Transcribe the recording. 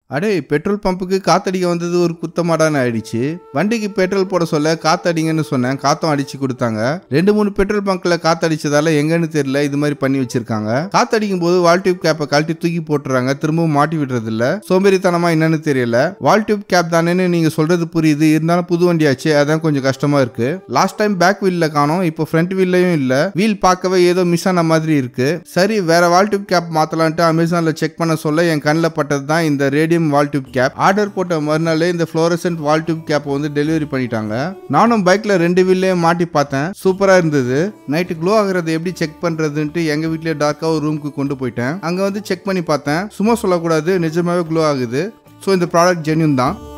அடே பெட்ரோல் பம்புக்கு காத்தடிக்க வந்தது ஒரு குத்தமாடான்னு ஆயிடுச்சு வண்டிக்கு பெட்ரோல் போட சொல்ல காத்தடிங்கன்னு சொன்னேன் காத்தும் அடிச்சு கொடுத்தாங்க ரெண்டு மூணு பெட்ரோல் பங்க்ல காத்தடிச்சதால எங்கன்னு தெரியல இது மாதிரி பண்ணி வச்சிருக்காங்க காத்தடிக்கும் போது வால் டியூப் கேப்பை கழட்டி தூக்கி போட்டுறாங்க திரும்பவும் மாட்டி விடுறது இல்ல சோம்பேறித்தனமா என்னன்னு தெரியல வால் டியூப் கேப் தானேன்னு நீங்க சொல்றது புரியுது இருந்தாலும் புது வண்டியாச்சு அதான் கொஞ்சம் கஷ்டமா இருக்கு லாஸ்ட் டைம் பேக் வீல்ல காணோம் இப்போ ஃப்ரண்ட் வீல்லையும் இல்ல வீல் பார்க்கவே ஏதோ மிஸ் ஆன மாதிரி இருக்கு சரி வேற வால் டியூப் கேப் மாத்தலான்ட்டு அமேசான்ல செக் பண்ண சொல்ல என் கண்ணில் பட்டது தான் இந்த radium wall tube cap order போட்ட மறுநாளே இந்த ஃப்ளோரசன்ட் வால் டியூப் கேப் வந்து டெலிவரி பண்ணிட்டாங்க நானும் பைக்ல ரெண்டு வீல்லையும் மாட்டி பார்த்தேன் சூப்பரா இருந்தது நைட்டு க்ளோ ஆகுறதை எப்படி செக் பண்றதுன்ட்டு எங்க வீட்லயே டார்க்கா ஒரு ரூமுக்கு கொண்டு போயிட்டேன் அங்க வந்து செக் பண்ணி பார்த்தேன் சும்மா சொல்லக்கூடாது நிஜமாவே க்ளோ ஆகுது ஸோ இந்த ப்ராடக்ட் ஜென்யூன் தான்